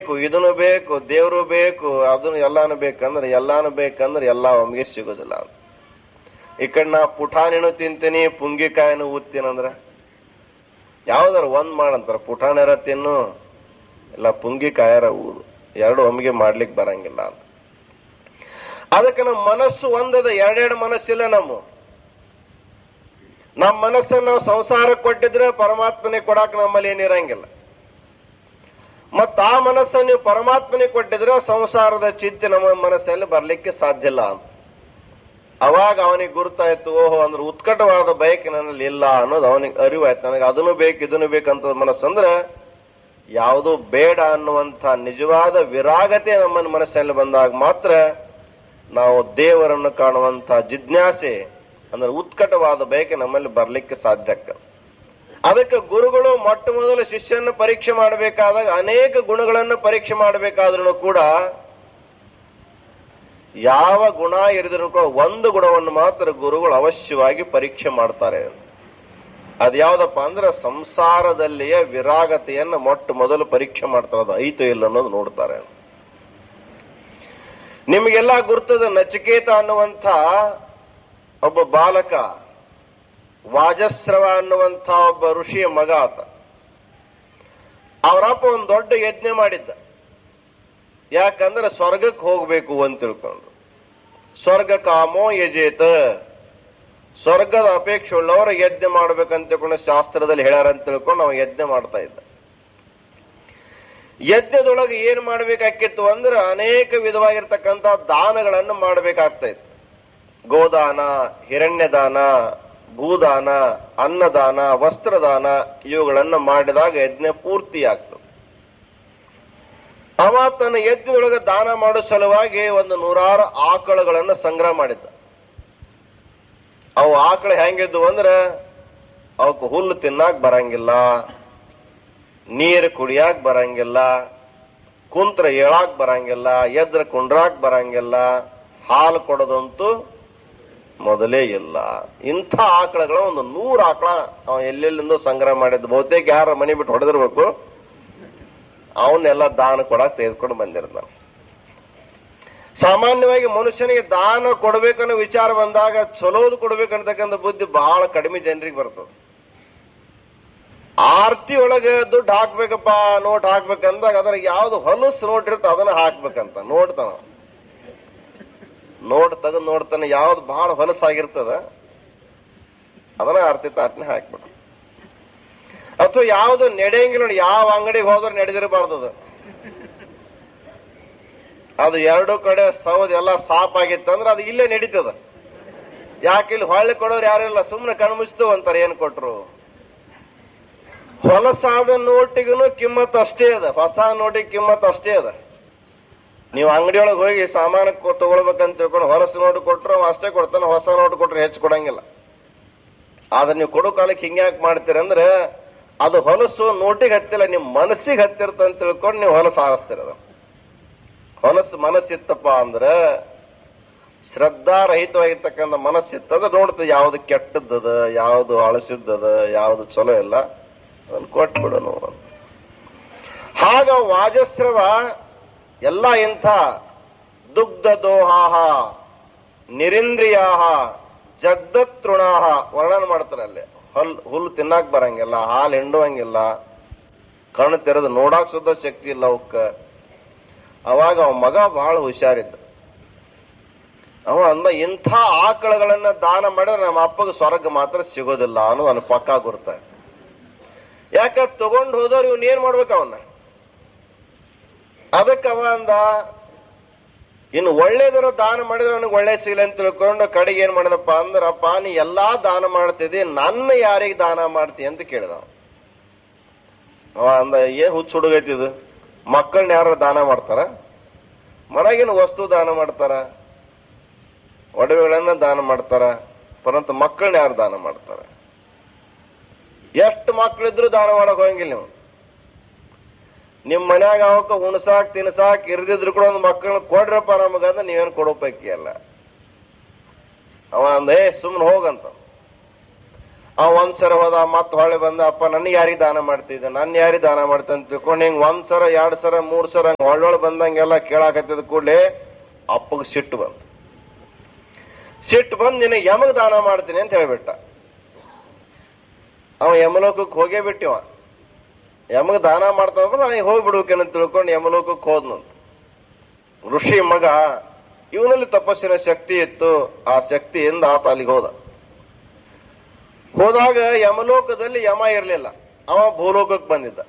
ಬೇಕು ಇದನ್ನು ಬೇಕು ದೇವ್ರು ಬೇಕು ಅದನ್ನು ಎಲ್ಲಾನು ಬೇಕಂದ್ರೆ ಎಲ್ಲಾನು ಬೇಕಂದ್ರೆ ಎಲ್ಲಾ ಒಮ್ಗೆ ಸಿಗೋದಿಲ್ಲ ಅಂತ ಈ ಕಡೆ ನಾ ಪುಟಾಣಿನೂ ತಿಂತೀನಿ ಪುಂಗಿಕಾಯಿನೂ ಊದ್ತೀನಂದ್ರ ಯಾವ್ದಾರ ಒಂದ್ ಮಾಡಂತಾರ ಪುಟಾಣಿರ ತಿನ್ನು ಇಲ್ಲ ಪುಂಗಿಕಾಯರ ಊದು ಎರಡು ಒಮ್ಗೆ ಮಾಡ್ಲಿಕ್ಕೆ ಬರಂಗಿಲ್ಲ ಅಂತ ಅದಕ್ಕೆ ನಮ್ಮ ಮನಸ್ಸು ಒಂದದ ಎರಡೆರಡು ಮನಸ್ಸಿಲ್ಲ ನಮ್ಮ ನಮ್ಮ ಮನಸ್ಸನ್ನು ನಾವು ಸಂಸಾರಕ್ಕೆ ಕೊಟ್ಟಿದ್ರೆ ಪರಮಾತ್ಮನಿಗೆ ಕೊಡಾಕ ನಮ್ಮಲ್ಲಿ ಏನಿರಂಗಿಲ್ಲ ಮತ್ತ ಆ ಮನಸ್ಸನ್ನು ನೀವು ಪರಮಾತ್ಮನಿಗೆ ಕೊಟ್ಟಿದ್ರೆ ಸಂಸಾರದ ಚಿಂತೆ ನಮ್ಮ ಮನಸ್ಸಿನಲ್ಲಿ ಬರ್ಲಿಕ್ಕೆ ಸಾಧ್ಯ ಇಲ್ಲ ಅಂತ ಅವಾಗ ಅವನಿಗೆ ಗುರುತಾಯ್ತು ಓಹೋ ಅಂದ್ರೆ ಉತ್ಕಟವಾದ ಬಯಕೆ ನನ್ನಲ್ಲಿ ಇಲ್ಲ ಅನ್ನೋದು ಅವನಿಗೆ ಅರಿವಾಯ್ತು ನನಗೆ ಅದನ್ನು ಬೇಕು ಇದನ್ನು ಬೇಕಂತ ಮನಸ್ಸಂದ್ರೆ ಯಾವುದೂ ಬೇಡ ಅನ್ನುವಂಥ ನಿಜವಾದ ವಿರಾಗತೆ ನಮ್ಮ ಮನಸ್ಸಿನಲ್ಲಿ ಬಂದಾಗ ಮಾತ್ರ ನಾವು ದೇವರನ್ನು ಕಾಣುವಂಥ ಜಿಜ್ಞಾಸೆ ಅಂದ್ರೆ ಉತ್ಕಟವಾದ ಬಯಕೆ ನಮ್ಮಲ್ಲಿ ಬರಲಿಕ್ಕೆ ಸಾಧ್ಯ ಆಗ್ತದೆ ಅದಕ್ಕೆ ಗುರುಗಳು ಮೊಟ್ಟ ಮೊದಲು ಶಿಷ್ಯನ ಪರೀಕ್ಷೆ ಮಾಡಬೇಕಾದಾಗ ಅನೇಕ ಗುಣಗಳನ್ನು ಪರೀಕ್ಷೆ ಮಾಡಬೇಕಾದ್ರೂ ಕೂಡ ಯಾವ ಗುಣ ಇರಿದ್ರು ಕೂಡ ಒಂದು ಗುಣವನ್ನು ಮಾತ್ರ ಗುರುಗಳು ಅವಶ್ಯವಾಗಿ ಪರೀಕ್ಷೆ ಮಾಡ್ತಾರೆ ಅದ್ಯಾವ್ದಪ್ಪ ಅಂದ್ರೆ ಸಂಸಾರದಲ್ಲಿಯ ವಿರಾಗತೆಯನ್ನು ಮೊಟ್ಟ ಮೊದಲು ಪರೀಕ್ಷೆ ಮಾಡ್ತಾರೆ ಅದು ಐತೋ ಇಲ್ಲ ಅನ್ನೋದು ನೋಡ್ತಾರೆ ನಿಮಗೆಲ್ಲ ಗುರ್ತದ ನಚಿಕೇತ ಅನ್ನುವಂಥ ಒಬ್ಬ ಬಾಲಕ ವಾಜಸ್ರವ ಅನ್ನುವಂಥ ಒಬ್ಬ ಋಷಿಯ ಮಗ ಆತ ಅವರಪ್ಪ ಒಂದು ದೊಡ್ಡ ಯಜ್ಞ ಮಾಡಿದ್ದ ಯಾಕಂದ್ರೆ ಸ್ವರ್ಗಕ್ಕೆ ಹೋಗ್ಬೇಕು ಅಂತ ತಿಳ್ಕೊಂಡು ಸ್ವರ್ಗ ಕಾಮೋ ಯಜೇತ ಸ್ವರ್ಗದ ಅಪೇಕ್ಷೆ ಉಳ್ಳವರು ಯಜ್ಞ ಮಾಡ್ಬೇಕಂತ ತಿಳ್ಕೊಂಡು ಶಾಸ್ತ್ರದಲ್ಲಿ ಹೇಳ್ಯಾರ ಅಂತ ತಿಳ್ಕೊಂಡು ಅವ ಯಜ್ಞ ಮಾಡ್ತಾ ಇದ್ದ ಯಜ್ಞದೊಳಗೆ ಏನ್ ಮಾಡ್ಬೇಕಾಗಿತ್ತು ಅಂದ್ರೆ ಅನೇಕ ವಿಧವಾಗಿರ್ತಕ್ಕಂಥ ದಾನಗಳನ್ನು ಮಾಡಬೇಕಾಗ್ತಾ ಇತ್ತು ಗೋದಾನ ಹಿರಣ್ಯದಾನ ಭೂದಾನ ಅನ್ನದಾನ ವಸ್ತ್ರದಾನ ಇವುಗಳನ್ನು ಮಾಡಿದಾಗ ಯಜ್ಞ ಪೂರ್ತಿ ಆಗ್ತದೆ ಅವ ತನ್ನ ಯಜ್ಞದೊಳಗೆ ದಾನ ಮಾಡೋ ಸಲುವಾಗಿ ಒಂದು ನೂರಾರು ಆಕಳುಗಳನ್ನು ಸಂಗ್ರಹ ಮಾಡಿದ್ದ ಅವು ಆಕಳು ಹೆಂಗಿದ್ವು ಅಂದ್ರೆ ಅವಕ್ಕೆ ಹುಲ್ಲು ತಿನ್ನಾಕ್ ಬರಂಗಿಲ್ಲ ನೀರು ಕುಡಿಯಾಕ್ ಬರಂಗಿಲ್ಲ ಕುಂತ್ರ ಏಳಾಕ್ ಬರಂಗಿಲ್ಲ ಎದ್ರ ಕುಂಡ್ರಾಕ್ ಬರಂಗಿಲ್ಲ ಹಾಲು ಕೊಡೋದಂತೂ ಮೊದಲೇ ಇಲ್ಲ ಇಂಥ ಆಕಳಗಳ ಒಂದು ನೂರು ಆಕಳ ಅವ ಎಲ್ಲೆಲ್ಲಿಂದ ಸಂಗ್ರಹ ಮಾಡಿದ್ದು ಬಹುತೇಕ ಯಾರ ಮನೆ ಬಿಟ್ಟು ಹೊಡೆದಿರ್ಬೇಕು ಅವನ್ನೆಲ್ಲ ದಾನ ಕೊಡಕ್ ತೆಗೆದುಕೊಂಡು ಬಂದಿರ್ತಾನ ಸಾಮಾನ್ಯವಾಗಿ ಮನುಷ್ಯನಿಗೆ ದಾನ ಕೊಡ್ಬೇಕನ್ನೋ ವಿಚಾರ ಬಂದಾಗ ಚಲೋದು ಕೊಡ್ಬೇಕಂತಕ್ಕಂಥ ಬುದ್ಧಿ ಬಹಳ ಕಡಿಮೆ ಜನರಿಗೆ ಬರ್ತದೆ ಆರ್ತಿ ಒಳಗೆ ದುಡ್ಡು ಹಾಕ್ಬೇಕಪ್ಪ ನೋಟ್ ಹಾಕ್ಬೇಕಂದಾಗ ಅದ್ರ ಯಾವ್ದು ಹೊಲಸು ನೋಟ್ ಇರುತ್ತೆ ಅದನ್ನ ಹಾಕ್ಬೇಕಂತ ನೋಡ್ತಾನ ನೋಟ್ ತೆಗೆದು ನೋಡ್ತಾನೆ ಯಾವ್ದು ಬಹಳ ಹೊಲಸಾಗಿರ್ತದ ಅದನ್ನ ಆರ್ತಿ ತಾಟ್ನೆ ಹಾಕ್ಬಿಡು ಅಥವಾ ಯಾವ್ದು ನಡೆಯಂಗಿಲ್ಲ ನೋಡಿ ಯಾವ ಅಂಗಡಿಗೆ ಹೋದ್ರೆ ನಡೆದಿರಬಾರ್ದದು ಅದು ಎರಡು ಕಡೆ ಸೌದ್ ಎಲ್ಲ ಸಾಪ್ ಆಗಿತ್ತಂದ್ರೆ ಅದು ಇಲ್ಲೇ ನಡೀತದ ಯಾಕೆ ಇಲ್ಲಿ ಹೊಳ್ಳಿ ಕೊಡೋರು ಯಾರಿಲ್ಲ ಸುಮ್ಮನೆ ಕಣ್ಮುಚ್ತು ಅಂತಾರೆ ಏನ್ ಕೊಟ್ರು ಹೊಲಸಾದ ನೋಟಿಗೂ ಕಿಮ್ಮತ್ ಅಷ್ಟೇ ಅದ ಹೊಸ ನೋಟಿಗೆ ಕಿಮ್ಮತ್ ಅಷ್ಟೇ ಅದ ನೀವು ಅಂಗಡಿಯೊಳಗೆ ಹೋಗಿ ಸಾಮಾನು ಕೊ- ತಗೊಳ್ಬೇಕಂತ ತಿಳ್ಕೊಂಡು ಹೊಲಸು ನೋಟ್ ಕೊಟ್ರು ಅವ ಅಷ್ಟೇ ಕೊಡ್ತಾನೆ ಹೊಸ ನೋಟ್ ಕೊಟ್ರೆ ಹೆಚ್ಚು ಕೊಡಂಗಿಲ್ಲ ಆದ್ರೆ ನೀವು ಕೊಡೋ ಕಾಲಕ್ಕೆ ಹಿಂಗ್ಯಾಕ್ ಮಾಡ್ತೀರಂದ್ರೆ ಅದು ಹೊಲಸು ನೋಟಿಗೆ ಹತ್ತಿಲ್ಲ ನಿಮ್ ಮನಸ್ಸಿಗೆ ಹತ್ತಿರ್ತ ಅಂತ ತಿಳ್ಕೊಂಡು ನೀವು ಹೊಲಸು ಆರಿಸ್ತಿರೋದು ಹೊಲಸು ಮನಸ್ಸಿತ್ತಪ್ಪ ಅಂದ್ರೆ ಶ್ರದ್ಧಾರಹಿತವಾಗಿರ್ತಕ್ಕಂಥ ಮನಸ್ಸಿತ್ತದ ನೋಡ್ತದೆ ಯಾವ್ದು ಕೆಟ್ಟದ್ದದ ಯಾವ್ದು ಅಳಸಿದ್ದದ ಯಾವ್ದು ಚಲೋ ಇಲ್ಲ ಅದನ್ನು ಕೊಟ್ಬಿಡೋನು ಅಂತ ಹಾಗ ವಾಜಸ್ರವ ಎಲ್ಲ ಇಂಥ ದುಗ್ಧ ದೋಹಾಹ ನಿರಿಂದ್ರಿಯಾಹ ಜಗ್ದತೃಣಾಹ ವರ್ಣನೆ ಮಾಡ್ತಾರೆ ಅಲ್ಲಿ ಹಲ್ ಹುಲ್ಲು ತಿನ್ನಾಕ್ ಬರಂಗಿಲ್ಲ ಹಾಲು ಹಿಂಡುವಂಗಿಲ್ಲ ಕಣ್ಣು ತೆರೆದು ನೋಡಾಕ್ ಸುದ್ದ ಶಕ್ತಿ ಇಲ್ಲ ಅವಕ್ಕ ಅವಾಗ ಅವ ಮಗ ಬಹಳ ಹುಷಾರಿದ್ದ ಅವ ಅಂದ ಇಂಥ ಆಕಳಗಳನ್ನ ದಾನ ಮಾಡಿದ್ರೆ ನಮ್ಮ ಅಪ್ಪಗೆ ಸ್ವರ್ಗ ಮಾತ್ರ ಸಿಗೋದಿಲ್ಲ ಅನ್ನೋದು ಅವನ ಪಕ್ಕ ಗುರ್ತ ಯಾಕ ತಗೊಂಡು ಹೋದವ್ರು ಇವನ್ ಏನ್ ಮಾಡ್ಬೇಕು ಅವನ್ನ ಅದಕ್ಕೆ ಅವ ಅಂದ ಇನ್ನು ಒಳ್ಳೇದರ ದಾನ ಮಾಡಿದ್ರೆ ಅವನಿಗೆ ಒಳ್ಳೆ ಸಿಗಲಿ ಅಂತ ತಿಳ್ಕೊಂಡು ಕಡೆಗೆ ಏನ್ ಮಾಡಿದಪ್ಪ ಅಂದ್ರಪ್ಪ ನೀ ಎಲ್ಲಾ ದಾನ ಮಾಡ್ತಿದ್ದಿ ನನ್ನ ಯಾರಿಗೆ ದಾನ ಮಾಡ್ತಿ ಅಂತ ಕೇಳಿದ ಅವ. ಅವ ಅಂದ ಏನ್ ಹುಚ್ಚ ಹುಡುಗೈತಿದು ಮಕ್ಕಳನ್ನ ಯಾರು ದಾನ ಮಾಡ್ತಾರ ಮನೆಗಿನ ವಸ್ತು ದಾನ ಮಾಡ್ತಾರ ಒಡವೆಗಳನ್ನ ದಾನ ಮಾಡ್ತಾರ ಪರಂತು ಮಕ್ಕಳನ್ನ ಯಾರು ದಾನ ಮಾಡ್ತಾರ ಎಷ್ಟು ಮಕ್ಕಳಿದ್ರು ದಾನ ಮಾಡಕ್ ಹೋಗಂಗಿಲ್ಲ ನೀವು ನಿಮ್ ಮನ್ಯಾಗ ಅವಕ್ಕ ಉಣಸಾಕ್ ತಿನ್ಸಾಕ್ ಇರ್ದಿದ್ರು ಕೂಡ ಒಂದು ಮಕ್ಕಳನ್ನ ಕೊಡ್ರಪ್ಪ ನಮಗಂದ್ರೆ ನೀವೇನು ಕೊಡೋ ಪೈಕಿ ಅಲ್ಲ ಅವ ಅಂದ ಏ ಸುಮ್ಮನೆ ಹೋಗಂತ ಅವ ಒಂದ್ಸರ ಹೋದ ಮತ್ ಹೊಳೆ ಬಂದ ಅಪ್ಪ ನನ್ ಯಾರಿಗೆ ದಾನ ಮಾಡ್ತಿದ್ದೆ ನನ್ ಯಾರಿಗೆ ದಾನ ಮಾಡ್ತ ಅಂತ ತಿಳ್ಕೊಂಡು ಹಿಂಗ್ ಒಂದ್ ಸರ ಎರಡ್ ಸರ ಮೂರ್ ಸರ ಒಳ್ಳೊಳ್ ಬಂದಂಗೆಲ್ಲ ಕೇಳಾಕತ್ತಿದ ಕೂಡಲೇ ಅಪ್ಪಗ್ ಸಿಟ್ಟು ಬಂತು ಸಿಟ್ಟು ಬಂದ್ ನಿನಗೆ ಯಮಗ್ ದಾನ ಮಾಡ್ತೀನಿ ಅಂತ ಹೇಳ್ಬಿಟ್ಟ ಅವ ಯಮಲೋಕಕ್ಕೆ ಹೋಗೇ ಬಿಟ್ಟಿವ ಯಮಗ್ ದಾನ ಮಾಡ್ತಾನಂದ್ರೆ ನನಗೆ ಹೋಗ್ಬಿಡ್ಬೇಕೇನೋ ತಿಳ್ಕೊಂಡು ಯಮಲೋಕಕ್ಕೆ ಹೋದ್ನಂತ ಋಷಿ ಮಗ ಇವನಲ್ಲಿ ತಪಸ್ಸಿನ ಶಕ್ತಿ ಇತ್ತು ಆ ಶಕ್ತಿಯಿಂದ ಆತ ಅಲ್ಲಿಗೆ ಹೋದ ಹೋದಾಗ ಯಮಲೋಕದಲ್ಲಿ ಯಮ ಇರಲಿಲ್ಲ ಅವ ಭೂಲೋಕಕ್ಕೆ ಬಂದಿದ್ದ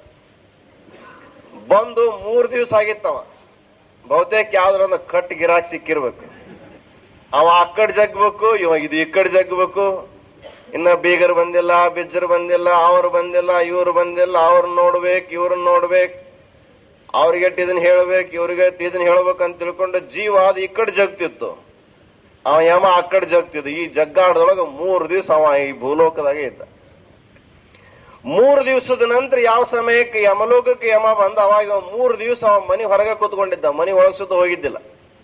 ಬಂದು ಮೂರ್ ದಿವಸ ಆಗಿತ್ತವ ಬಹುತೇಕ ಯಾವ್ದ್ರೊಂದು ಕಟ್ ಗಿರಾಕ್ ಸಿಕ್ಕಿರ್ಬೇಕು ಅವ ಆ ಕಡೆ ಜಗ್ಬೇಕು ಇವ ಇದು ಈ ಕಡೆ ಜಗ್ಬೇಕು ಇನ್ನ ಬೀಗರು ಬಂದಿಲ್ಲ ಬಿಜ್ಜರು ಬಂದಿಲ್ಲ ಅವ್ರು ಬಂದಿಲ್ಲ ಇವ್ರು ಬಂದಿಲ್ಲ ಅವ್ರನ್ನ ನೋಡ್ಬೇಕು ಇವ್ರನ್ನ ನೋಡ್ಬೇಕು ಅವ್ರಿಗೆ ಇದನ್ನ ಹೇಳ್ಬೇಕು ಇವ್ರಿಗೆ ಇದನ್ನ ಹೇಳ್ಬೇಕಂತ ತಿಳ್ಕೊಂಡು ಜೀವ ಅದು ಈ ಕಡೆ ಜಗ್ತಿತ್ತು ಅವ ಯಮ ಆ ಕಡೆ ಜಗ್ತಿದ್ದ ಈ ಜಗ್ಗಾಡದೊಳಗ ಮೂರು ದಿವಸ ಅವ ಈ ಭೂಲೋಕದಾಗೆ ಇದ್ದ ಮೂರು ದಿವಸದ ನಂತರ ಯಾವ ಸಮಯಕ್ಕೆ ಯಮಲೋಕಕ್ಕೆ ಯಮ ಬಂದ ಅವಾಗ ಇವ ಮೂರು ದಿವಸ ಅವ ಮನೆ ಹೊರಗೆ ಕೂತ್ಕೊಂಡಿದ್ದ ಮನೆ ಒಳಗೆ ಸುತ್ತ ಹೋಗಿದ್ದಿಲ್ಲ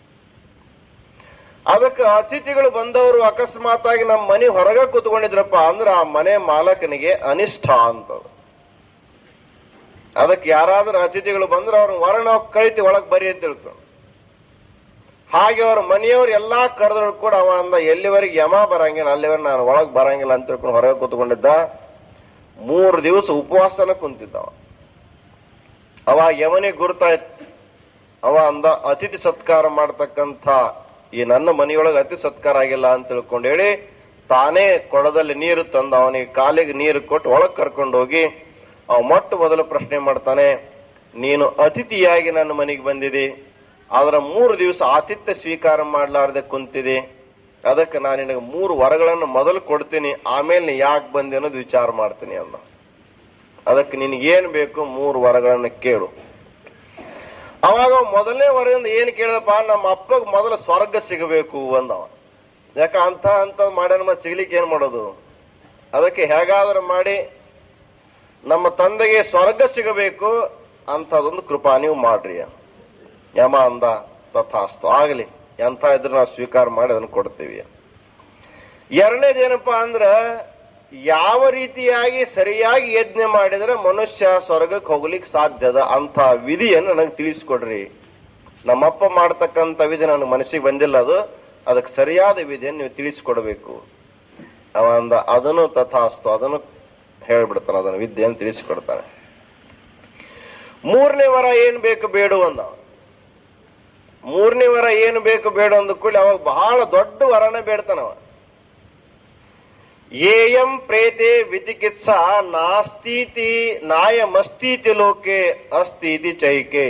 ಅದಕ್ಕೆ ಅತಿಥಿಗಳು ಬಂದವರು ಅಕಸ್ಮಾತ್ ಆಗಿ ನಮ್ಮ ಮನೆ ಹೊರಗೆ ಕೂತ್ಕೊಂಡಿದ್ರಪ್ಪ ಅಂದ್ರೆ ಆ ಮನೆ ಮಾಲಕನಿಗೆ ಅನಿಷ್ಠ ಅಂತದು ಅದಕ್ಕೆ ಯಾರಾದ್ರೂ ಅತಿಥಿಗಳು ಬಂದ್ರೆ ಅವ್ರನ್ನ ಹೊರ ನಾವು ಕಳಿತಿ ಒಳಗ್ ಬರಿ ಅಂತ ತಿಳ್ಕೊಂಡು ಹಾಗೆ ಅವ್ರ ಮನೆಯವ್ರು ಎಲ್ಲಾ ಕರೆದ್ರು ಕೂಡ ಅವ ಅಂದ ಎಲ್ಲಿವರೆಗೆ ಯಮ ಬರಂಗಿಲ್ಲ ಅಲ್ಲಿವರೆಗೆ ನಾನು ಒಳಗ್ ಬರಂಗಿಲ್ಲ ಅಂತ ತಿಳ್ಕೊಂಡು ಹೊರಗೆ ಕೂತ್ಕೊಂಡಿದ್ದ ಮೂರು ದಿವಸ ಉಪವಾಸನ ಕುಂತಿದ್ದವ ಅವ ಯಮನಿಗೆ ಗುರುತಾಯ್ತು ಅವ ಅಂದ ಅತಿಥಿ ಸತ್ಕಾರ ಮಾಡ್ತಕ್ಕಂಥ ಈ ನನ್ನ ಮನೆಯೊಳಗೆ ಅತಿ ಸತ್ಕಾರ ಆಗಿಲ್ಲ ಅಂತ ತಿಳ್ಕೊಂಡು ಹೇಳಿ ತಾನೇ ಕೊಳದಲ್ಲಿ ನೀರು ತಂದು ಅವನಿಗೆ ಕಾಲಿಗೆ ನೀರು ಕೊಟ್ಟು ಒಳಗ್ ಕರ್ಕೊಂಡು ಹೋಗಿ ಅವ ಮೊಟ್ಟ ಮೊದಲು ಪ್ರಶ್ನೆ ಮಾಡ್ತಾನೆ ನೀನು ಅತಿಥಿಯಾಗಿ ನನ್ನ ಮನೆಗೆ ಬಂದಿದೆ ಆದ್ರ ಮೂರು ದಿವಸ ಆತಿಥ್ಯ ಸ್ವೀಕಾರ ಮಾಡಲಾರದೆ ಕುಂತಿದೆ ಅದಕ್ಕೆ ನಾನು ನಿನಗೆ ಮೂರು ವರಗಳನ್ನು ಮೊದಲು ಕೊಡ್ತೀನಿ ಆಮೇಲೆ ನೀ ಯಾಕೆ ಬಂದೆ ಅನ್ನೋದು ವಿಚಾರ ಮಾಡ್ತೀನಿ ಅಂದ ಅದಕ್ಕೆ ನಿನಗೇನು ಬೇಕು ಮೂರು ವರಗಳನ್ನು ಕೇಳು ಅವಾಗ ಮೊದಲನೇ ವರದಿಂದ ಏನ್ ಕೇಳಿದಪ್ಪ ನಮ್ಮ ಅಪ್ಪಗ್ ಮೊದಲು ಸ್ವರ್ಗ ಸಿಗಬೇಕು ಅಂದವ ಯಾಕ ಅಂತ ಅಂತ ಮಾಡ್ಯಾನ ಮತ್ತೆ ಸಿಗ್ಲಿಕ್ಕೆ ಏನ್ ಮಾಡೋದು ಅದಕ್ಕೆ ಹೇಗಾದ್ರೂ ಮಾಡಿ ನಮ್ಮ ತಂದೆಗೆ ಸ್ವರ್ಗ ಸಿಗಬೇಕು ಅಂತದೊಂದು ಕೃಪಾ ನೀವು ಮಾಡ್ರಿ ಯಮ ಅಂದ ತಥಾಸ್ತು ಆಗಲಿ ಎಂತ ಇದ್ರು ನಾವು ಸ್ವೀಕಾರ ಮಾಡಿ ಅದನ್ನು ಕೊಡ್ತೀವಿ ಎರಡನೇದೇನಪ್ಪಾ ಅಂದ್ರ ಯಾವ ರೀತಿಯಾಗಿ ಸರಿಯಾಗಿ ಯಜ್ಞ ಮಾಡಿದ್ರೆ ಮನುಷ್ಯ ಸ್ವರ್ಗಕ್ಕೆ ಹೋಗ್ಲಿಕ್ಕೆ ಸಾಧ್ಯದ ಅಂತ ವಿಧಿಯನ್ನು ನನಗೆ ತಿಳಿಸ್ಕೊಡ್ರಿ ನಮ್ಮಪ್ಪ ಮಾಡ್ತಕ್ಕಂಥ ವಿಧಿ ನನ್ನ ಮನಸ್ಸಿಗೆ ಬಂದಿಲ್ಲ ಅದು ಅದಕ್ಕೆ ಸರಿಯಾದ ವಿಧಿಯನ್ನು ನೀವು ತಿಳಿಸ್ಕೊಡ್ಬೇಕು ಅವ ಅಂದ ಅದನ್ನು ತಥಾಸ್ತು ಅದನ್ನು ಹೇಳ್ಬಿಡ್ತಾನೆ ಅದನ್ನು ವಿದ್ಯೆಯನ್ನು ತಿಳಿಸಿಕೊಡ್ತಾನೆ ಮೂರನೇ ವರ ಏನ್ ಬೇಕು ಬೇಡು ಅಂದ ಮೂರನೇ ವರ ಏನು ಬೇಕು ಬೇಡ ಅಂದ ಕೂಡಲೇ ಅವಾಗ ಬಹಳ ದೊಡ್ಡ ವರನ ಬೇಡ್ತಾನವ ಏಯಂ ಪ್ರೇತೆ ವಿಚಿಕಿತ್ಸಾ ನಾಸ್ತೀತಿ ನಾಯಮಸ್ತೀತಿ ಲೋಕೆ ಅಸ್ತೀತಿ ಚೈಕೆ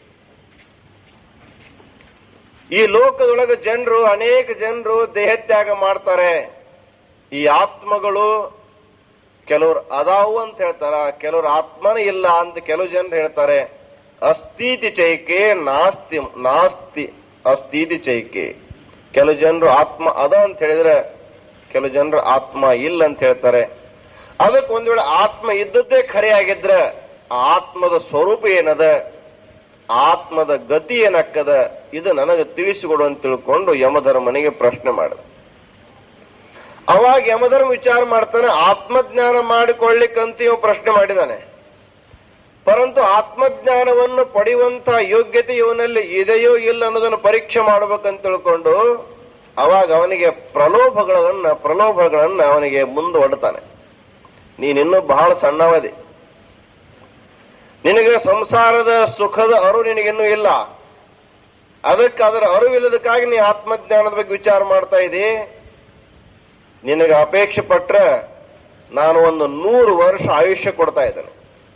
ಈ ಲೋಕದೊಳಗೆ ಜನರು ಅನೇಕ ಜನರು ದೇಹತ್ಯಾಗ ಮಾಡ್ತಾರೆ ಈ ಆತ್ಮಗಳು ಕೆಲವರು ಅದಾವು ಅಂತ ಹೇಳ್ತಾರ ಕೆಲವರು ಆತ್ಮನೇ ಇಲ್ಲ ಅಂತ ಕೆಲವು ಜನರು ಹೇಳ್ತಾರೆ ಅಸ್ಥಿತಿ ಚೈಕೆ ನಾಸ್ತಿ ನಾಸ್ತಿ ಅಸ್ಥಿತಿ ಚೈಕೆ ಕೆಲವು ಜನರು ಆತ್ಮ ಅದ ಅಂತ ಹೇಳಿದ್ರೆ ಕೆಲವು ಜನರು ಆತ್ಮ ಇಲ್ಲ ಅಂತ ಹೇಳ್ತಾರೆ ಅದಕ್ಕೆ ಒಂದ್ ವೇಳೆ ಆತ್ಮ ಇದ್ದದ್ದೇ ಖರೆ ಆಗಿದ್ರೆ ಆ ಆತ್ಮದ ಸ್ವರೂಪ ಏನದ ಆತ್ಮದ ಗತಿ ಏನಕ್ಕದ ಇದು ನನಗೆ ತಿಳಿಸಿಕೊಡು ಅಂತ ತಿಳ್ಕೊಂಡು ಯಮಧರ್ಮನಿಗೆ ಪ್ರಶ್ನೆ ಮಾಡಿದ ಅವಾಗ ಯಮಧರ್ಮ ವಿಚಾರ ಮಾಡ್ತಾನೆ ಆತ್ಮಜ್ಞಾನ ಮಾಡಿಕೊಳ್ಳಿಕ್ಕಂತ ಇವ ಪ್ರಶ್ನೆ ಮಾಡಿದಾನೆ ಪರಂತು ಆತ್ಮಜ್ಞಾನವನ್ನು ಪಡೆಯುವಂತ ಯೋಗ್ಯತೆ ಇವನಲ್ಲಿ ಇದೆಯೋ ಇಲ್ಲ ಅನ್ನೋದನ್ನು ಪರೀಕ್ಷೆ ಮಾಡಬೇಕಂತ ತಿಳ್ಕೊಂಡು ಅವಾಗ ಅವನಿಗೆ ಪ್ರಲೋಭಗಳನ್ನ ಪ್ರಲೋಭಗಳನ್ನ ಅವನಿಗೆ ಮುಂದುವಡ್ತಾನೆ ನೀನಿನ್ನೂ ಬಹಳ ಸಣ್ಣವದಿ ನಿನಗೆ ಸಂಸಾರದ ಸುಖದ ಅರು ನಿನಗಿನ್ನೂ ಇಲ್ಲ ಅದಕ್ಕೆ ಅದರ ಅರಿವಿಲ್ಲದಕ್ಕಾಗಿ ನೀ ಆತ್ಮಜ್ಞಾನದ ಬಗ್ಗೆ ವಿಚಾರ ಮಾಡ್ತಾ ಇದ್ದೀ ನಿನಗೆ ಅಪೇಕ್ಷೆ ಪಟ್ರೆ ನಾನು ಒಂದು ನೂರು ವರ್ಷ ಆಯುಷ್ಯ ಕೊಡ್ತಾ ಇದ್ದೇನೆ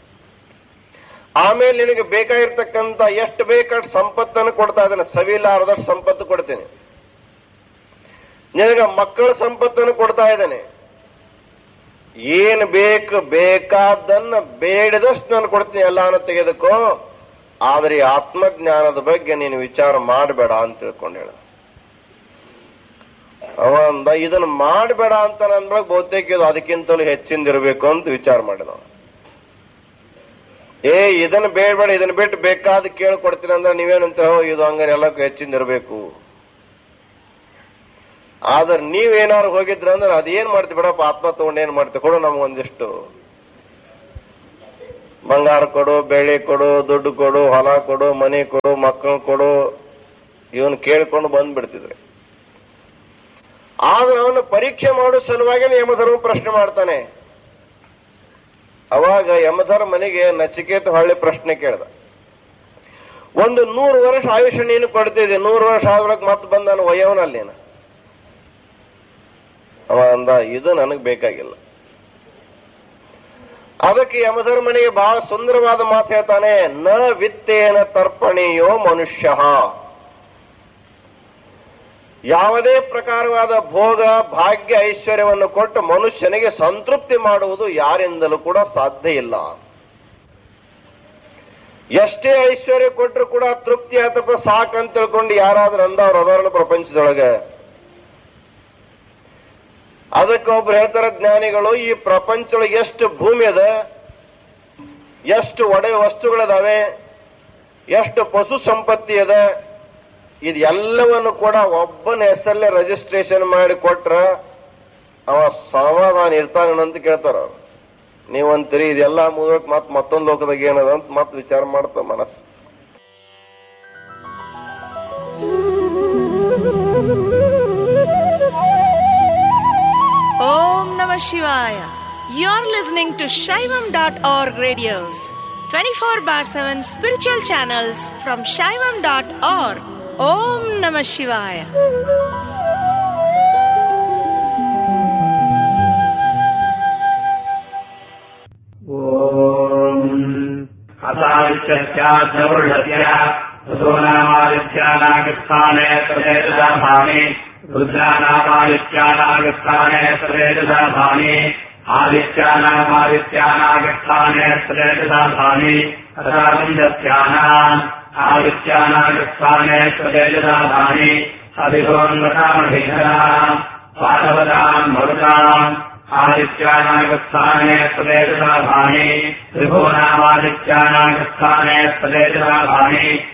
ಆಮೇಲೆ ನಿನಗೆ ಬೇಕಾಗಿರ್ತಕ್ಕಂಥ ಎಷ್ಟು ಬೇಕಾದ ಸಂಪತ್ತನ್ನು ಕೊಡ್ತಾ ಇದ್ದೇನೆ ಸವಿಲಾರದಷ್ಟು ಸಂಪತ್ತು ಕೊಡ್ತೇನೆ ನಿನಗೆ ಮಕ್ಕಳ ಸಂಪತ್ತನ್ನು ಕೊಡ್ತಾ ಇದ್ದೇನೆ ಏನ್ ಬೇಕು ಬೇಕಾದನ್ನ ಬೇಡದಷ್ಟು ನಾನು ಕೊಡ್ತೀನಿ ಎಲ್ಲಾನು ತೆಗೆದುಕೋ ಆದ್ರೆ ಈ ಆತ್ಮಜ್ಞಾನದ ಬಗ್ಗೆ ನೀನು ವಿಚಾರ ಮಾಡಬೇಡ ಅಂತ ತಿಳ್ಕೊಂಡು ಹೇಳ ಅವ ಅಂದ ಇದನ್ನ ಮಾಡಬೇಡ ಅಂತ ಅಂದ್ರಾಗ ಬಹುತೇಕ ಇದು ಅದಕ್ಕಿಂತಲೂ ಹೆಚ್ಚಿಂದಿರಬೇಕು ಅಂತ ವಿಚಾರ ಮಾಡಿದ ಏ ಇದನ್ನ ಬೇಡಬೇಡ ಇದನ್ನ ಬಿಟ್ಟು ಬೇಕಾದ ಕೇಳ್ಕೊಡ್ತೀನಿ ಅಂದ್ರೆ ನೀವೇನಂತ ಇದು ಹಂಗಾರೆ ಎಲ್ಲಕ್ಕೂ ಹೆಚ್ಚಿಂದಿರಬೇಕು ಆದ್ರೆ ನೀವೇನಾರು ಹೋಗಿದ್ರ ಅಂದ್ರೆ ಅದೇನ್ ಮಾಡ್ತಿ ಬಿಡಪ್ಪ ಆತ್ಮ ತಗೊಂಡು ಏನ್ ಮಾಡ್ತಿ ಕೊಡು ನಮ್ಗೊಂದಿಷ್ಟು ಬಂಗಾರ ಕೊಡು ಬೆಳ್ಳಿ ಕೊಡು ದುಡ್ಡು ಕೊಡು ಹೊಲ ಕೊಡು ಮನೆ ಕೊಡು ಮಕ್ಕಳು ಕೊಡು ಇವನ್ ಕೇಳ್ಕೊಂಡು ಬಂದ್ಬಿಡ್ತಿದ್ರೆ ಆದ್ರೆ ಅವನು ಪರೀಕ್ಷೆ ಮಾಡೋ ಸಲುವಾಗಿ ಯಮಧರ್ಮ ಪ್ರಶ್ನೆ ಮಾಡ್ತಾನೆ ಅವಾಗ ಯಮಧರ್ಮ ಮನೆಗೆ ನಚಿಕೇತ ಹೊಳ್ಳಿ ಪ್ರಶ್ನೆ ಕೇಳ್ದ ಒಂದು ನೂರು ವರ್ಷ ಆಯುಷ್ಯ ನೀನು ಕೊಡ್ತಿದ್ದೆ ನೂರು ವರ್ಷ ಆದ್ರೊಳಗೆ ಮತ್ತೆ ಬಂದ ನಾನು ಒಯ್ಯವನಲ್ಲೇನ ಅವ ಅಂದ ಇದು ನನಗೆ ಬೇಕಾಗಿಲ್ಲ ಅದಕ್ಕೆ ಯಮಧರ್ಮನಿಗೆ ಬಹಳ ಸುಂದರವಾದ ಮಾತು ಹೇಳ್ತಾನೆ ನ ವಿತ್ತೇನ ತರ್ಪಣೆಯೋ ಮನುಷ್ಯ ಯಾವುದೇ ಪ್ರಕಾರವಾದ ಭೋಗ ಭಾಗ್ಯ ಐಶ್ವರ್ಯವನ್ನು ಕೊಟ್ಟು ಮನುಷ್ಯನಿಗೆ ಸಂತೃಪ್ತಿ ಮಾಡುವುದು ಯಾರಿಂದಲೂ ಕೂಡ ಸಾಧ್ಯ ಇಲ್ಲ ಎಷ್ಟೇ ಐಶ್ವರ್ಯ ಕೊಟ್ಟರು ಕೂಡ ತೃಪ್ತಿ ಅಥವಾ ಸಾಕಂತ ತಿಳ್ಕೊಂಡು ಯಾರಾದ್ರೂ ಅಂದವ್ರು ಅದರನ್ನು ಪ್ರಪಂಚದೊಳಗೆ ಅದಕ್ಕೆ ಒಬ್ರು ಹೇಳ್ತಾರ ಜ್ಞಾನಿಗಳು ಈ ಪ್ರಪಂಚದೊಳಗೆ ಎಷ್ಟು ಭೂಮಿ ಅದ ಎಷ್ಟು ಒಡೆ ವಸ್ತುಗಳಿದಾವೆ ಎಷ್ಟು ಪಶು ಸಂಪತ್ತಿ ಅದ ಇದೆಲ್ಲವನ್ನು ಕೂಡ ಒಬ್ಬನ ಹೆಸರಲ್ಲೇ ರಿಜಿಸ್ಟ್ರೇಷನ್ ಮಾಡಿ ಕೊಟ್ರ ಅವ ಸಮಾಧಾನ ಇರ್ತಾನಂತ ಕೇಳ್ತಾರ ಅವ್ರು ನೀವಂತೀರಿ ಇದೆಲ್ಲ ಮುಗಿದಕ್ಕೆ ಮತ್ ಮತ್ತೊಂದು ಲೋಕದಾಗ ಏನದ ಅಂತ ಮತ್ ವಿಚಾರ ಮಾಡ್ತಾವ ಮನಸ್ಸು Om Namah Shivaya. You're listening to Shaivam.org radios, 24 bar 7 spiritual channels from Shaivam.org. Om Namah Shivaya. असाविश्यस्याद्यवृषस्य ऋतूनामादित्यानागस्थाने सदेशदाभामि रुद्रानामादित्यानागस्थाने सदेशदाभामि आदित्यानामादित्यानागस्थाने सदेशदाभामि असाविन्दस्यानाम् आदित्यानागस्थाने सदेशदाभामि अभिभवन्वतामभिधराम् पाठवताम् मरुताम् आदित्यानागस्थाने सदेशदाभामि त्रिभुवनामादित्यानागस्थाने सदेशदाभामि